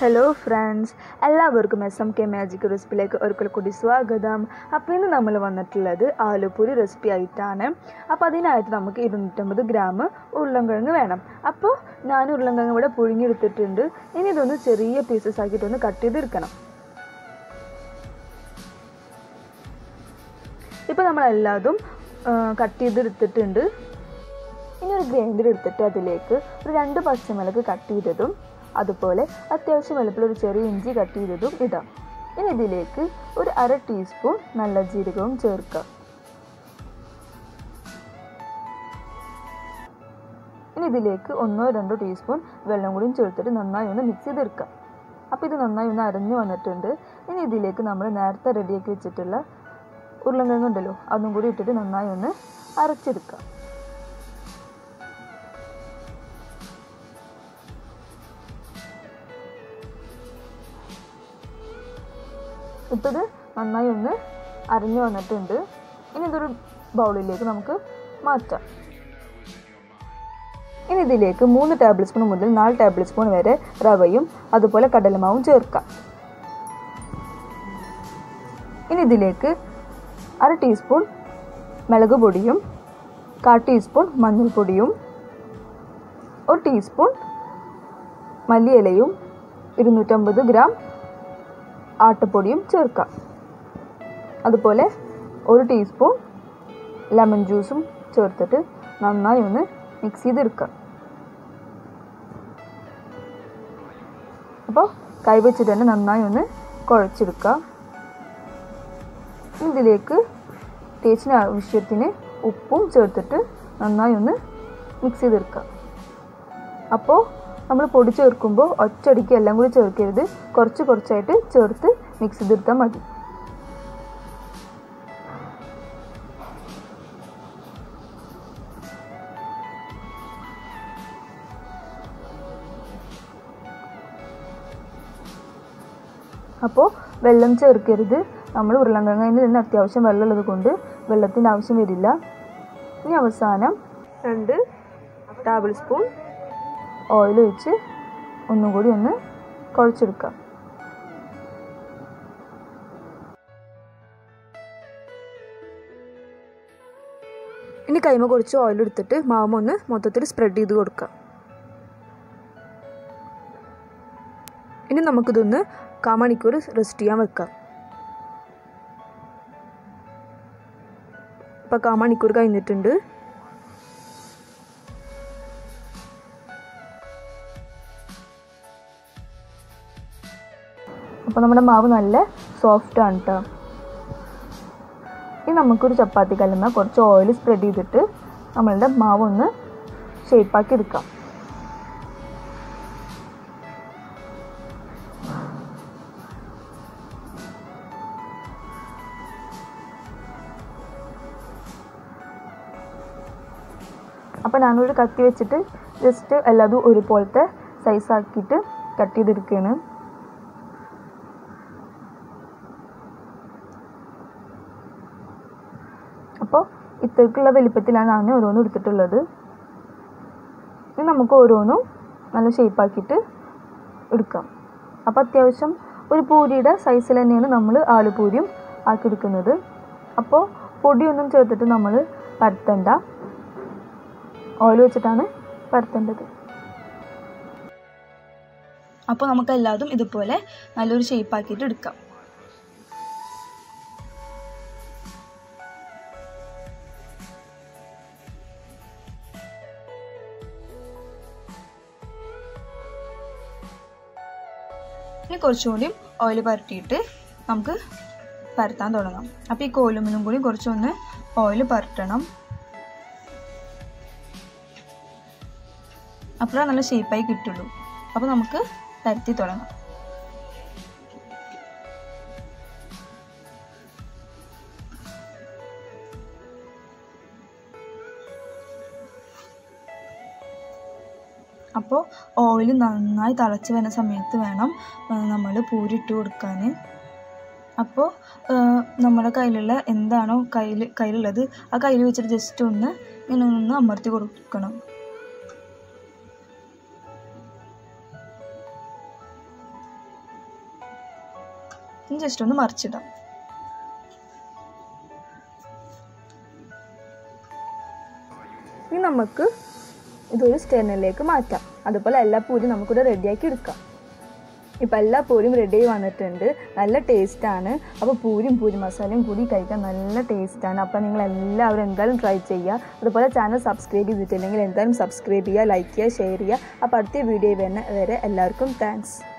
hello friends എല്ലാവർക്കും S M K magic റെസിപ്പിയിലേക്ക് ഒരിക്കൽ കൂടി സ്വാഗതം അപ്പോൾ ഇന്ന് നമ്മൾ വന്നിട്ടുള്ളത് ആലുപൂരി റെസിപ്പി ആയിട്ടാണ് അപ്പോൾ അതിനായിട്ട് നമുക്ക് ഇരുന്നൂറ്റമ്പത് ഗ്രാം ഉരുളൻകിഴങ്ങ് വേണം അപ്പോൾ ഞാൻ ഉരുളൻകിഴങ്ങ് ഇവിടെ പുഴുങ്ങിയെടുത്തിട്ടുണ്ട് ഇനി ഇതൊന്ന് ചെറിയ പീസസ് ആക്കിയിട്ടൊന്ന് കട്ട് ചെയ്തെടുക്കണം ഇപ്പോൾ നമ്മളെല്ലാതും കട്ട് ചെയ്തെടുത്തിട്ടുണ്ട് ഇനി ഒരു ഗ്രൈൻഡർ എടുത്തിട്ട് അതിലേക്ക് ഒരു രണ്ട് പച്ചമുളക് കട്ട് ചെയ്തതും അതുപോലെ അത്യാവശ്യം വലുപ്പമുള്ള ഒരു ചെറിയ ഇഞ്ചി കട്ട് ചെയ്തതും ഇടാം ഇനി ഇതിലേക്ക് ഒരു അര ടീസ്പൂൺ നല്ല ജീരകവും ചേർക്കാം ഇനി ഇതിലേക്ക് ഒന്നോ രണ്ടോ ടീസ്പൂൺ വെള്ളം കൂടിയും ചേർത്തിട്ട് നന്നായി ഒന്ന് മിക്സ് ചെയ്തെടുക്കാം അപ്പോൾ ഇത് നന്നായി ഒന്ന് അരഞ്ഞു വന്നിട്ടുണ്ട് ഇനി ഇതിലേക്ക് നമ്മൾ നേരത്തെ റെഡിയാക്കി വെച്ചിട്ടുള്ള ഉരുളൻകിഴങ്ങ് ഉണ്ടല്ലോ അതും കൂടി ഇട്ടിട്ട് നന്നായി ഒന്ന് അരച്ചെടുക്കാം ഇപ്പോൾ ഇത് നന്നായി ഒന്ന് അരിഞ്ഞു വന്നിട്ടുണ്ട് ഇനി ഇതൊരു ബൗളിലേക്ക് നമുക്ക് മാറ്റാം ഇനി ഇതിലേക്ക് മൂന്ന് ടേബിൾ സ്പൂൺ മുതൽ നാല് ടേബിൾ സ്പൂൺ വരെ റവയും അതുപോലെ കടലമാവും ചേർക്കാം ഇനി ഇതിലേക്ക് അര ടീസ്പൂൺ മുളക് പൊടിയും കാ ടീസ്പൂൺ മഞ്ഞൾപ്പൊടിയും ഒരു ടീസ്പൂൺ മല്ലിയിലയും ഇരുന്നൂറ്റമ്പത് ഗ്രാം ആട്ടപ്പൊടിയും ചേർക്കാം അതുപോലെ ഒരു ടീസ്പൂൺ ലെമൺ ജ്യൂസും ചേർത്തിട്ട് നന്നായി ഒന്ന് മിക്സ് ചെയ്തെടുക്കാം അപ്പോൾ കൈ വെച്ചിട്ട് തന്നെ നന്നായി ഒന്ന് കുഴച്ചെടുക്കാം ഇതിലേക്ക് ടേസ്റ്റിന് ആവശ്യത്തിന് ഉപ്പും ചേർത്തിട്ട് നന്നായി ഒന്ന് മിക്സ് ചെയ്തെടുക്കാം അപ്പോൾ നമ്മൾ പൊടി ചേർക്കുമ്പോൾ ഒറ്റയടിക്ക് എല്ലാം കൂടി ചേർക്കരുത് കുറച്ച് കുറച്ചായിട്ട് ചേർത്ത് മിക്സ് ചെയ്തെടുത്താൽ മതി അപ്പോൾ വെള്ളം ചേർക്കരുത് നമ്മൾ ഉരുളൻകിഴങ്ങിൽ നിന്ന് അത്യാവശ്യം വെള്ളമുള്ളത് കൊണ്ട് വെള്ളത്തിൻ്റെ ആവശ്യം വരില്ല ഇനി അവസാനം രണ്ട് ടേബിൾ സ്പൂൺ ഓയിൽ ഒഴിച്ച് ഒന്നും കൂടി ഒന്ന് കുഴച്ചെടുക്കാം ഇനി കൈമ കുറച്ച് ഓയിൽ എടുത്തിട്ട് മാവ് ഒന്ന് മൊത്തത്തിൽ സ്പ്രെഡ് ചെയ്ത് കൊടുക്കാം ഇനി നമുക്കിതൊന്ന് കാമണിക്കൂർ റെസ്റ്റ് ചെയ്യാൻ വെക്കാം ഇപ്പോൾ കാമണിക്കൂർ കഴിഞ്ഞിട്ടുണ്ട് അപ്പോൾ നമ്മുടെ മാവ് നല്ല സോഫ്റ്റ് ആണ് കേട്ടോ ഇനി നമുക്കൊരു ചപ്പാത്തി കല്ലുന്ന കുറച്ച് ഓയിൽ സ്പ്രെഡ് ചെയ്തിട്ട് നമ്മളുടെ മാവ് ഒന്ന് ഷേപ്പാക്കി എടുക്കാം അപ്പോൾ ഞാനൊരു കത്തി വെച്ചിട്ട് ജസ്റ്റ് എല്ലാതും ഒരുപോലത്തെ സൈസാക്കിയിട്ട് കട്ട് ചെയ്തെടുക്കുകയാണ് അപ്പോൾ ഇത്രയ്ക്കുള്ള വലിപ്പത്തിലാണ് ഞാൻ ഓരോന്നും എടുത്തിട്ടുള്ളത് ഇനി നമുക്ക് ഓരോന്നും നല്ല ഷേപ്പാക്കിയിട്ട് എടുക്കാം അപ്പോൾ അത്യാവശ്യം ഒരു പൂരിയുടെ സൈസിൽ തന്നെയാണ് നമ്മൾ ആലുപൂരിയും ആക്കിയെടുക്കുന്നത് അപ്പോൾ പൊടിയൊന്നും ചേർത്തിട്ട് നമ്മൾ പരത്തണ്ട ഓയിൽ വെച്ചിട്ടാണ് പരത്തേണ്ടത് അപ്പോൾ നമുക്ക് എല്ലാതും ഇതുപോലെ നല്ലൊരു ഷേപ്പാക്കിയിട്ട് എടുക്കാം ഇനി കുറച്ചുകൂടി ഓയിൽ പരട്ടിയിട്ട് നമുക്ക് പരത്താൻ തുടങ്ങാം അപ്പോൾ ഈ കോലുമ്പിലും കൂടി കുറച്ചൊന്ന് ഓയിൽ പരട്ടണം അപ്പോഴാണ് നല്ല ഷേപ്പായി കിട്ടുള്ളൂ അപ്പോൾ നമുക്ക് പരത്തി തുടങ്ങാം അപ്പോൾ ഓയിൽ നന്നായി തിളച്ച് വരുന്ന സമയത്ത് വേണം നമ്മൾ പൂരിട്ട് കൊടുക്കാൻ അപ്പോൾ നമ്മുടെ കയ്യിലുള്ള എന്താണോ കയ്യിൽ കയ്യിലുള്ളത് ആ കയ്യിൽ വെച്ചിട്ട് ജസ്റ്റ് ഒന്ന് ഇങ്ങനെ ഒന്ന് അമർത്തി കൊടുക്കണം ഇനി ജസ്റ്റ് ഒന്ന് മറിച്ചിടാം ഇനി നമുക്ക് ഇതൊരു സ്റ്റെർണിലേക്ക് മാറ്റാം അതുപോലെ എല്ലാ പൂരിയും നമുക്കിവിടെ റെഡിയാക്കി എടുക്കാം ഇപ്പം എല്ലാ പൂരിയും റെഡി ആയി വന്നിട്ടുണ്ട് നല്ല ടേസ്റ്റാണ് അപ്പോൾ പൂരിയും പൂരി മസാലയും കൂടി കഴിക്കാൻ നല്ല ടേസ്റ്റാണ് അപ്പോൾ നിങ്ങൾ എല്ലാവരും എന്തായാലും ട്രൈ ചെയ്യുക അതുപോലെ ചാനൽ സബ്സ്ക്രൈബ് ചെയ്തിട്ടില്ലെങ്കിൽ എന്തായാലും സബ്സ്ക്രൈബ് ചെയ്യുക ലൈക്ക് ചെയ്യുക ഷെയർ ചെയ്യുക അപ്പോൾ അടുത്ത വീഡിയോ വരുന്ന വരെ എല്ലാവർക്കും താങ്ക്സ്